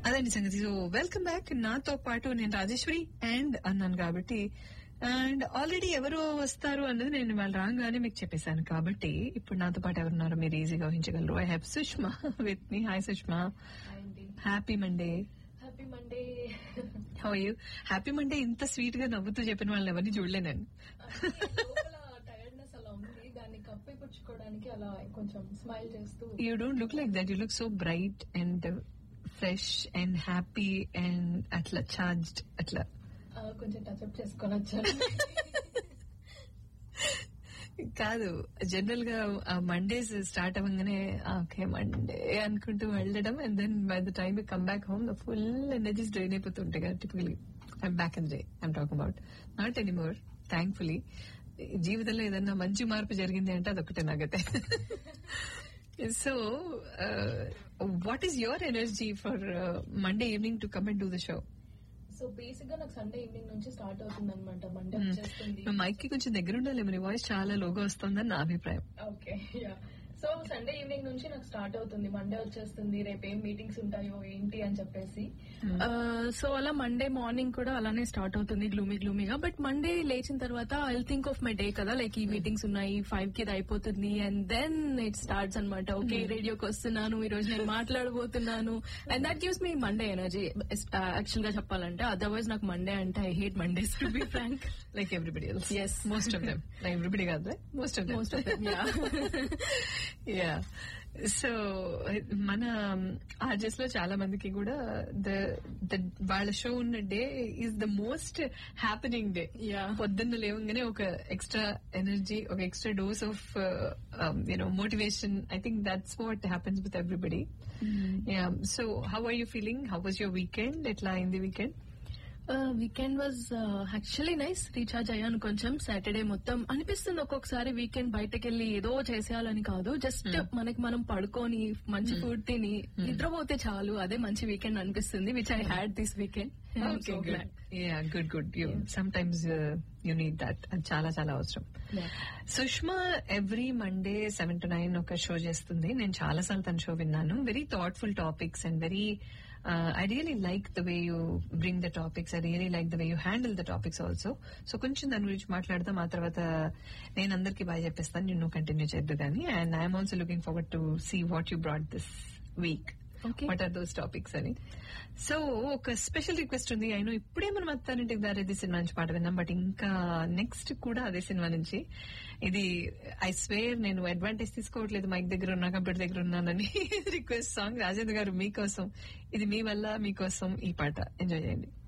అదండి సంగతి so welcome back నాతో పాటు నేను రాజేశ్వరి అండ్ అన్నాను కాబట్టి అండ్ ఆల్రెడీ ఎవరు వస్తారు అన్నది నేను వాళ్ళు రాగానే మీకు చెప్పేశాను కాబట్టి ఇప్పుడు నాతో పాటు ఎవరున్నారో మీరు ఈజీగా ఊహించగలరు I have Sushma with me hi Sushma happy Monday happy Monday how you happy Monday ఇంత స్వీట్ గా నవ్వుతూ చెప్పిన వాళ్ళని ఎవరిని చూడలే నేను టైర్డ్నెస్ అలా ఉంది దాన్ని కప్పిపుచ్చుకోవడానికి అలా కొంచెం స్మైల్ చేస్తూ you don't look like that you look so bright and fresh and happy and అట్లా చార్జ్డ్ అట్లా ఆ, కొంచెం టచ్అప్ చేసుకొని వచ్చాను కాదు జనరల్ గా మండేస్ స్టార్ట్ అవ్వగానే ఓకే మండే అనుకుంటూ వెళ్ళడం and then by the time come back home the full energies drain అయిపోతుంటాయి కదా typically I'm back in day I'm talk about not anymore thankfully జీవితంలో ఏదన్నా మంచి మార్పు జరిగింది అంటే అదొకటే నాకైతే so what is your energy for Monday evening to come and do the show so basic గా నాకు సండే ఈవినింగ్ నుంచి స్టార్ట్ అవుతుంది అనమాట మండే వచ్చేస్తుంది మైక్ కి కొంచెం దగ్గర ఉండాలి మీ వాయిస్ చాలా లోగా వస్తుందని నా అభిప్రాయం okay yeah so Sunday evening నుంచి నాకు స్టార్ట్ అవుతుంది మండే వచ్చేస్తుంది రేపు ఏం మీటింగ్స్ ఉంటాయో ఏంటి అని చెప్పేసి సో అలా మండే మార్నింగ్ కూడా అలానే స్టార్ట్ అవుతుంది గ్లూమీ గ్లూమీగా బట్ మండే లేచిన తర్వాత I think of my day కదా లైక్ ఈ మీటింగ్స్ ఉన్నాయి ఫైవ్ కి ఇది అయిపోతుంది అండ్ దెన్ ఇట్ స్టార్ట్స్ అనమాట ఓకే రేడియోకి వస్తున్నాను ఈ రోజు నేను మాట్లాడబోతున్నాను and that gives me Monday energy actual గా చెప్పాలంటే అదర్వైజ్ నాకు మండే అంటే I hate Mondays to be frank like everybody else Yes. Most of them like everybody కాదు most of most of them yeah yeah so మన RJs లో చాలా మందికి కూడా ద వాళ్ళ షో ఉన్న day is the most happening day Yeah. పొద్దున్న లేవగానే ఒక ఎక్స్ట్రా ఎనర్జీ ఒక extra dose of you know motivation I think that's what happens with everybody so how are you feeling how was your weekend ఎట్లా అయింది weekend weekend was actually nice recharge అయ్యాను కొంచెం Saturday మొత్తం అనిపిస్తుంది ఒక్కొక్కసారి వీకెండ్ బయటకు వెళ్ళి ఏదో చేసేయాలని కాదు జస్ట్ మనకి మనం పడుకొని మంచి ఫుడ్ తిని నిద్రపోతే చాలు అదే మంచి వీకెండ్ అనిపిస్తుంది which I had this weekend okay good yeah good good you some times you need that అది చాలా చాలా అవసరం Sushma every Monday seven to nine ఒక షో చేస్తుంది నేను చాలా సార్లు తన షో విన్నాను very thoughtful topics and very I really like the way you bring the topics I really like the way you handle the topics also so కొంచెం దాని గురించి మాట్లాడదాం ఆ తర్వాత నేను అందరికీ బాగా చెప్పేస్తాను నేను కంటిన్యూ చేద్దు కానీ and I'm also looking forward to see what you brought this week Okay. What are those topics అని సో ఒక స్పెషల్ రిక్వెస్ట్ ఉంది అయినా ఇప్పుడే మనం అత్తానంటే దారేది సినిమా నుంచి పాట విన్నాం బట్ ఇంకా నెక్స్ట్ కూడా అదే సినిమా నుంచి ఇది ఐ స్వేర్ నేను అడ్వాంటేజ్ తీసుకోవట్లేదు మైక్ దగ్గర ఉన్నా కంప్యూటర్ దగ్గర ఉన్నానని రిక్వెస్ట్ సాంగ్ రాజేంద్ర గారు మీకోసం ఇది మీ వల్ల మీకోసం ఈ పాట ఎంజాయ్ చేయండి